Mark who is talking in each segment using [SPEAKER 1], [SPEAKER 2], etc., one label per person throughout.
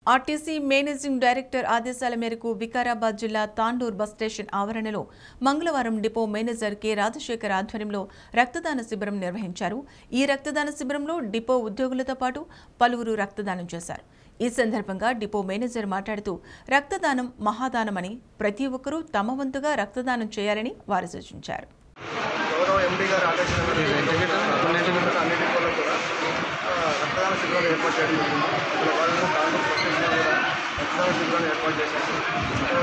[SPEAKER 1] RTC managing director ఆదేశాల మేరకు వికారాబాద్ జిల్లా తాండూర్ బస్ స్టేషన్ ఆవరణలో మంగళవారం డిపో మేనేజర్ కె రాజశేఖర్ ఆధ్వర్యంలో రక్తదాన శిబిరం నిర్వహించారు ఈ రక్తదాన శిబిరంలో డిపో ఉద్యోగులతో పాటు పలువురు రక్తదానం చేశారు ఈ సందర్భంగా డిపో మేనేజర్ మాట్లాడుతూ రక్తదానం మహాదానమని ప్రతి ఒక్కరూ తమ వంతుగా రక్తదానం చేయాలని వారు సూచించారు
[SPEAKER 2] గౌరవ ఎండీ గారి ఆదేశాల మేరకు అన్ని డిపోల్లో కూడా ఆ, రక్తదాన శిబిరాలు ఏర్పాటు చేయడం జరిగింది ఇక్కడ భాగంగా తాండూరు స్టేషన్లో కూడా రక్తదాన శిబిరాలు ఏర్పాటు చేశారు ఆ,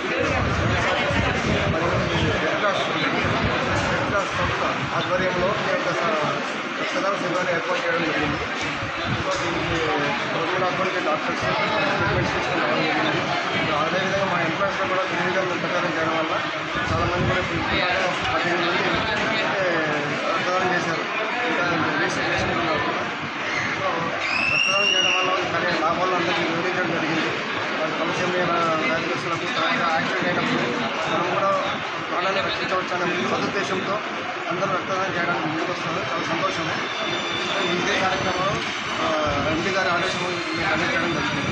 [SPEAKER 2] మరియు రెడ్ క్రాస్ రెడ్ క్రాస్ సంస్థ ఆధ్వర్యంలో ఈ యొక్క స- రక్తదాన శిబిరాన్ని ఏర్పాటు చేయడం జరిగింది సో దీనికి గవర్నమెంట్ హాస్పిటల్కి డాక్టర్స్ ట్రీట్మెంట్స్ తీసుకుని రావడం జరిగింది ఇప్పుడు అదేవిధంగా మా ఎంప్లాయీస్లో కూడా ఫిజికల్ ప్రచారం చేయడం వల్ల చాలామంది కూడా ఇప్పుడు ఇప్పటిదాకా పదిహేను మంది అంటే రక్తదానం చేశారు ఇంకా రిజిస్టర్ చేసుకుంటున్నారు కూడా సో రక్తదానం చేయడం వల్ల కలిగే లాభాలు అందరికీ వివరించడం జరిగింది వాళ్ళ సమస్య వ్యాధిగ్రస్తులకు తర్వాత యాక్సిడెంట్ అయినప్పుడు మనం కూడా ప్రాణాన్ని రక్షించవచ్చు అనే సదుద్దేశంతో అందరూ రక్తదానం చేయడానికి ముందుకు వస్తున్నారు చాలా సంతోషం సో ఇదే కార్యక్రమం ఎంపీ గారి ఆదేశం మేము కండక్ట్ చేయడం జరుగుతుంది